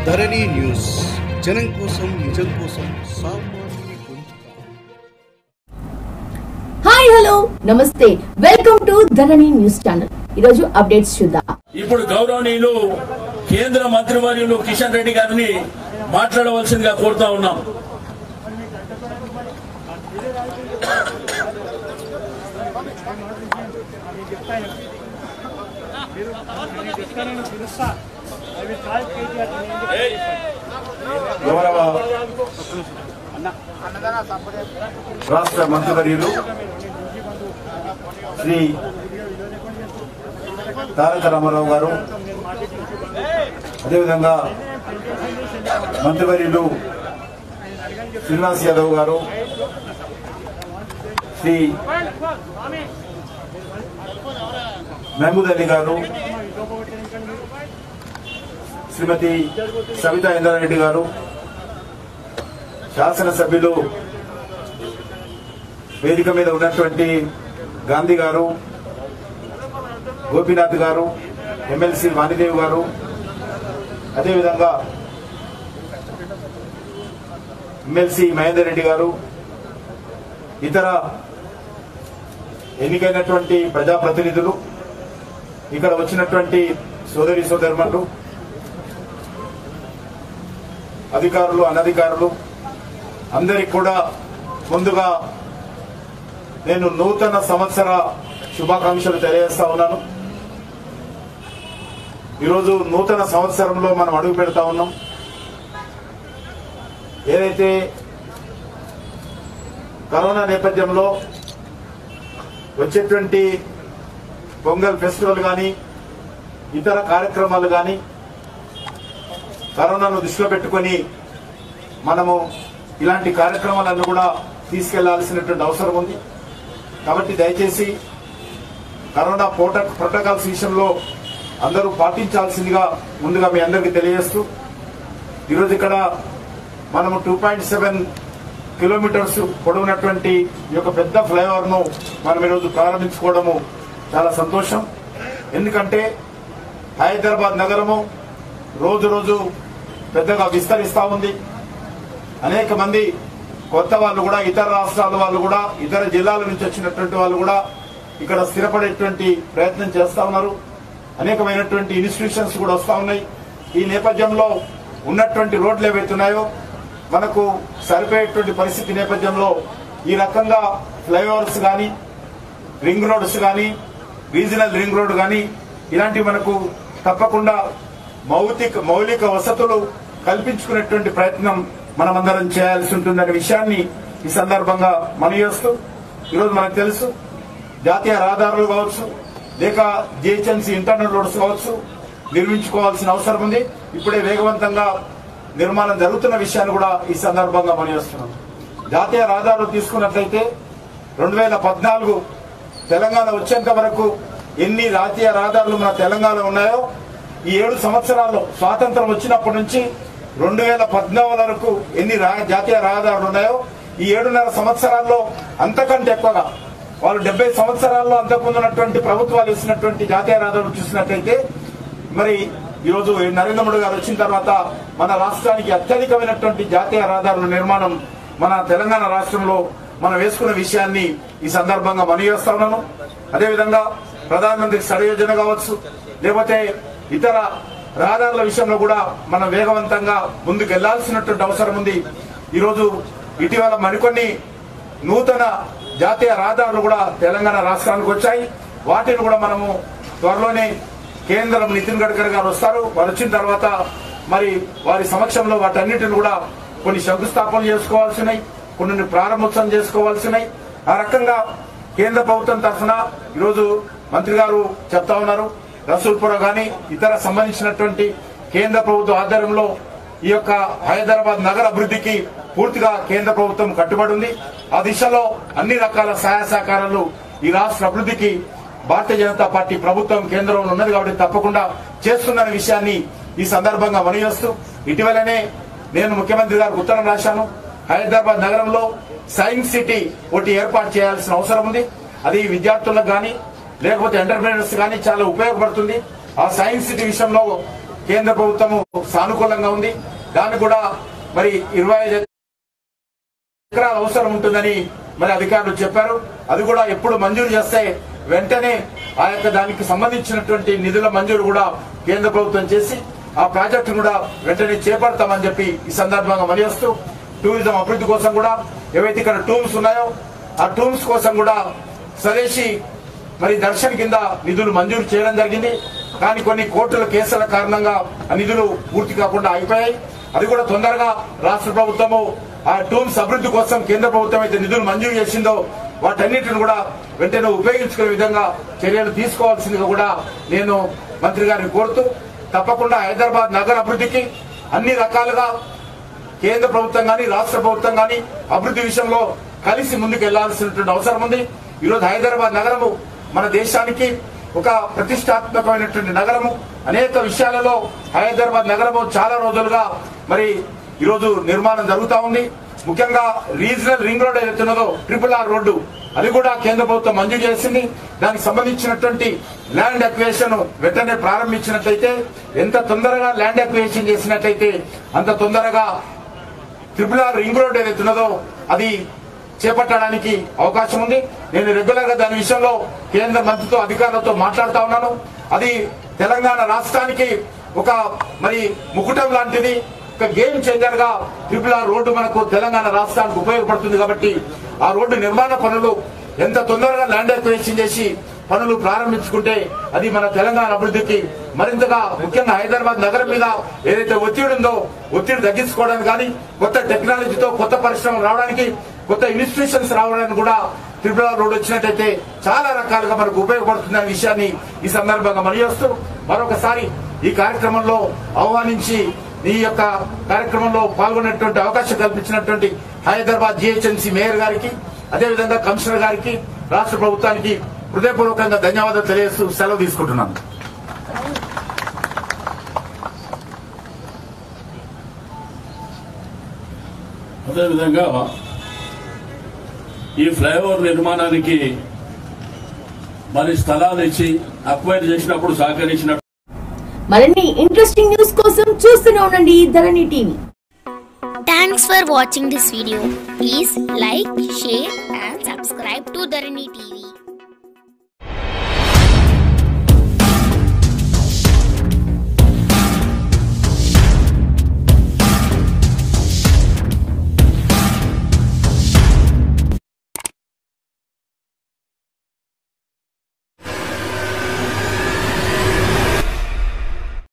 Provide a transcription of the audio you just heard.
ధరణి news జనం కోసం నిజం కోసం సామాన్యుని గొంతుక హాయ్ హలో నమస్తే welcome to Dharani news channel ఈరోజు అప్డేట్స్ చూద్దాం ఇప్పుడు గౌరవనీయులు కేంద్ర మంత్రివర్యులు కిషన్ రెడ్డి గారిని మాట్లాడవలసిందిగా కోరుతా ఉన్నాం గౌరవ రాష్ట్ర మంత్రివర్యులు శ్రీ తారక రామారావు గారు అదేవిధంగా మంత్రివర్యులు శ్రీనివాస్ యాదవ్ గారు శ్రీ మహమూద్ అలీ గారు శ్రీమతి సవితా ఇంద్రారెడ్డి గారు శాసనసభ్యులు వేదిక మీద ఉన్నటువంటి గాంధీ గారు గోపీనాథ్ గారు ఎమ్మెల్సీ వాణిదేవి గారు అదేవిధంగా ఎమ్మెల్సీ మహేందర్ రెడ్డి గారు ఇతర ఎన్నికైనటువంటి ప్రజాప్రతినిధులు ఇక్కడ వచ్చినటువంటి సోదరి సోదరులు అధికారులు అనధికారులు అందరికి కూడా ముందుగా నేను నూతన సంవత్సర శుభాకాంక్షలు తెలియజేస్తా ఉన్నాను ఈరోజు నూతన సంవత్సరంలో మనం అడుగు పెడతా ఉన్నాం ఏదైతే కరోనా నేపథ్యంలో వచ్చేటువంటి పొంగల్ ఫెస్టివల్ కానీ ఇతర కార్యక్రమాలు కానీ కరోనాను దృష్టిలో పెట్టుకొని మనము ఇలాంటి కార్యక్రమాలను కూడా తీసుకెళ్లాల్సినటువంటి అవసరం ఉంది కాబట్టి దయచేసి కరోనా ప్రోట ప్రోటోకాల్స్ విషయంలో అందరూ పాటించాల్సిందిగా ముందుగా మీ అందరికీ తెలియజేస్తూ ఈరోజు ఇక్కడ మనము టూ పాయింట్ సెవెన్ కిలోమీటర్స్ పొడవునటువంటి ఈ యొక్క పెద్ద ఫ్లైఓవర్ ను మనం ఈరోజు ప్రారంభించుకోవడము చాలా సంతోషం ఎందుకంటే హైదరాబాద్ నగరము రోజు రోజు పెద్దగా విస్తరిస్తా ఉంది అనేక మంది కొత్త వాళ్ళు కూడా ఇతర రాష్ట్రాల వాళ్ళు కూడా ఇతర జిల్లాల నుంచి వచ్చినటువంటి వాళ్ళు కూడా ఇక్కడ స్థిరపడేటువంటి ప్రయత్నం చేస్తా ఉన్నారు అనేకమైనటువంటి ఇన్స్టిట్యూషన్స్ కూడా వస్తా ఉన్నాయి ఈ నేపథ్యంలో ఉన్నటువంటి రోడ్లు ఏవైతున్నాయో మనకు సరిపోయేటువంటి పరిస్థితి నేపథ్యంలో ఈ రకంగా ఫ్లైఓవర్స్ కానీ రింగ్ రోడ్స్ కానీ రీజనల్ రింగ్ రోడ్ కానీ ఇలాంటివి మనకు తప్పకుండా మౌలిక మౌలిక వసతులు కల్పించుకునేటువంటి ప్రయత్నం మనమందరం చేయాల్సి ఉంటుందనే విషయాన్ని ఈ సందర్భంగా మనం చేస్తూ ఈరోజు మనకు తెలుసు జాతీయ రహదారులు కావచ్చు లేక జిహెచ్ఎంసీ ఇంటర్నల్ రోడ్స్ కావచ్చు నిర్మించుకోవాల్సిన అవసరం ఉంది ఇప్పుడే వేగవంతంగా నిర్మాణం జరుగుతున్న విషయాన్ని కూడా ఈ సందర్భంగా మనం చేస్తున్నాం జాతీయ రహదారులు తీసుకున్నట్లయితే రెండు వేల పద్నాలుగు తెలంగాణ వచ్చేంత వరకు ఎన్ని జాతీయ రహదారులు మన తెలంగాణ ఉన్నాయో ఈ ఏడు సంవత్సరాల్లో స్వాతంత్రం వచ్చినప్పటి నుంచి రెండు వేల పద్నాలుగు వరకు ఎన్ని రా- జాతీయ రహదారులు ఉన్నాయో ఈ ఏడున్నర సంవత్సరాల్లో అంతకంటే ఎక్కువగా వాళ్ళు డెబ్బై సంవత్సరాల్లో అంతకుముందు ఉన్నటువంటి ప్రభుత్వాలు ఇచ్చినటువంటి జాతీయ రహదారులు చూసినట్లయితే మరి ఈరోజు నరేంద్ర మోడీ గారు వచ్చిన తర్వాత మన రాష్ట్రానికి అత్యధికమైనటువంటి జాతీయ రహదారుల నిర్మాణం మన తెలంగాణ రాష్ట్రంలో మనం వేసుకున్న విషయాన్ని ఈ సందర్భంగా మనవి చేస్తా ఉన్నాను అదేవిధంగా ప్రధానమంత్రి సడ యోజన కావచ్చు లేకపోతే ఇతర రహదారుల విషయంలో కూడా మనం వేగవంతంగా ముందుకు వెళ్లాల్సినటువంటి అవసరం ఉంది ఈరోజు ఇటీవల మరికొన్ని నూతన జాతీయ రహదారులు కూడా తెలంగాణ రాష్ట్రానికి వచ్చాయి వాటిని కూడా మనము త్వరలోనే కేంద్రం నితిన్ గడ్కరీ గారు వస్తారు వారు వచ్చిన తర్వాత మరి వారి సమక్షంలో వాటన్నిటిని కూడా కొన్ని శంకుస్థాపన చేసుకోవాల్సినాయి కొన్ని ప్రారంభోత్సవం చేసుకోవాల్సినాయి ఆ రకంగా కేంద్ర ప్రభుత్వం తరఫున ఈరోజు మంత్రి గారు చెప్తా ఉన్నారు రసూల్పుర గాని ఇతర సంబంధించినటువంటి కేంద్ర ప్రభుత్వ ఆధ్వర్యంలో ఈ యొక్క హైదరాబాద్ నగర అభివృద్ధికి పూర్తిగా కేంద్ర ప్రభుత్వం కట్టుబడి ఉంది ఆ దిశలో అన్ని రకాల సహాయ సహకారాలు ఈ రాష్ట్ర అభివృద్ధికి భారతీయ జనతా పార్టీ ప్రభుత్వం కేంద్రంలో ఉన్నది కాబట్టి తప్పకుండా చేస్తున్న విషయాన్ని ఈ సందర్భంగా మనయోస్తూ ఇటీవలనే నేను ముఖ్యమంత్రి గారికి ఉత్తరం రాశాను హైదరాబాద్ నగరంలో సైన్స్ సిటీ ఒకటి ఏర్పాటు చేయాల్సిన అవసరం ఉంది అది విద్యార్థులకు కానీ లేకపోతే ఎంటర్ప్రీనర్స్ కానీ చాలా ఉపయోగపడుతుంది ఆ సైన్స్ సిటీ విషయంలో కేంద్ర ప్రభుత్వము సానుకూలంగా ఉంది దాన్ని కూడా మరి ఇరవై ఐదు ఎకరాల అవసరం ఉంటుందని మరి అధికారులు చెప్పారు అది కూడా ఎప్పుడు మంజూరు చేస్తే వెంటనే ఆ యొక్క దానికి సంబంధించినటువంటి నిధుల మంజూరు కూడా కేంద్ర ప్రభుత్వం చేసి ఆ ప్రాజెక్టు కూడా వెంటనే చేపడతామని చెప్పి ఈ సందర్భంగా మనిస్తూ టూరిజం అభివృద్ధి కోసం కూడా ఏవైతే ఇక్కడ టూమ్స్ ఉన్నాయో ఆ టూమ్స్ కోసం కూడా స్వదేశీ మరి దర్శన్ కింద నిధులు మంజూరు చేయడం జరిగింది కానీ కొన్ని కోర్టుల కేసుల కారణంగా ఆ నిధులు పూర్తి కాకుండా అయిపోయాయి అది కూడా తొందరగా రాష్ట్ర ప్రభుత్వము ఆ టూమ్స్ అభివృద్ధి కోసం కేంద్ర ప్రభుత్వం అయితే నిధులు మంజూరు చేసిందో వాటన్నిటిని కూడా వెంటనే ఉపయోగించుకునే విధంగా చర్యలు తీసుకోవాల్సిందిగా కూడా నేను మంత్రి గారిని కోరుతూ తప్పకుండా హైదరాబాద్ నగర అభివృద్ధికి అన్ని రకాలుగా కేంద్ర ప్రభుత్వం కానీ రాష్ట్ర ప్రభుత్వం కానీ అభివృద్ధి విషయంలో కలిసి ముందుకు వెళ్లాల్సినటువంటి అవసరం ఉంది ఈరోజు హైదరాబాద్ నగరము మన దేశానికి ఒక ప్రతిష్టాత్మకమైనటువంటి నగరము అనేక విషయాలలో హైదరాబాద్ నగరము చాలా రోజులుగా మరి ఈరోజు నిర్మాణం జరుగుతా ఉంది ముఖ్యంగా రీజనల్ రింగ్ రోడ్ ఏదైతున్నదో ట్రిపుల్ ఆర్ రోడ్డు అది కూడా కేంద్ర ప్రభుత్వం మంజూరు చేసింది దానికి సంబంధించినటువంటి ల్యాండ్ అక్వేషన్ వెంటనే ప్రారంభించినట్లయితే ఎంత తొందరగా ల్యాండ్ అక్వేషన్ చేసినట్లయితే అంత తొందరగా ట్రిపుల్ ఆర్ రింగ్ రోడ్ ఏదైతే ఉన్నదో అది చేపట్టడానికి అవకాశం ఉంది నేను రెగ్యులర్ గా దాని విషయంలో కేంద్ర మంత్రితో అధికారులతో మాట్లాడుతా ఉన్నాను అది తెలంగాణ రాష్ట్రానికి ఒక మరి ముకుటం లాంటిది ఒక గేమ్ చేంజర్ గా ట్రిపుల్ ఆర్ రోడ్డు మనకు తెలంగాణ రాష్ట్రానికి ఉపయోగపడుతుంది కాబట్టి ఆ రోడ్డు నిర్మాణ పనులు ఎంత తొందరగా ల్యాండ్ అక్వేషన్ చేసి పనులు ప్రారంభించుకుంటే అది మన తెలంగాణ అభివృద్ధికి మరింతగా ముఖ్యంగా హైదరాబాద్ నగరం మీద ఏదైతే ఒత్తిడి ఉందో ఒత్తిడి తగ్గించుకోవడానికి కానీ కొత్త టెక్నాలజీతో కొత్త పరిశ్రమలు రావడానికి కొత్త ఇన్స్టిట్యూషన్స్ రావడానికి కూడా త్రిపుర రోడ్ వచ్చినట్టయితే చాలా రకాలుగా మనకు ఉపయోగపడుతుంది అనే విషయాన్ని ఈ సందర్భంగా మనయోస్తూ మరొకసారి ఈ కార్యక్రమంలో ఆహ్వానించి ఈ యొక్క కార్యక్రమంలో పాల్గొనేటువంటి అవకాశం కల్పించినటువంటి హైదరాబాద్ జిహెచ్ఎంసీ మేయర్ గారికి అదేవిధంగా కమిషనర్ గారికి రాష్ట్ర ప్రభుత్వానికి హృదయపూర్వకంగా ధన్యవాదాలు తెలియజేస్తూ సెలవు తీసుకుంటున్నాను అదేవిధంగా ఈ ఫ్లైఓవర్ నిర్మాణానికి మరి స్థలాలు ఇచ్చి అక్వైర్ చేసినప్పుడు సహకరించిన మరిన్ని ఇంట్రెస్టింగ్ న్యూస్ కోసం చూస్తూనే ఉండండి Dharani TV Thanks for watching this video. Please like, share and subscribe to Dharani TV.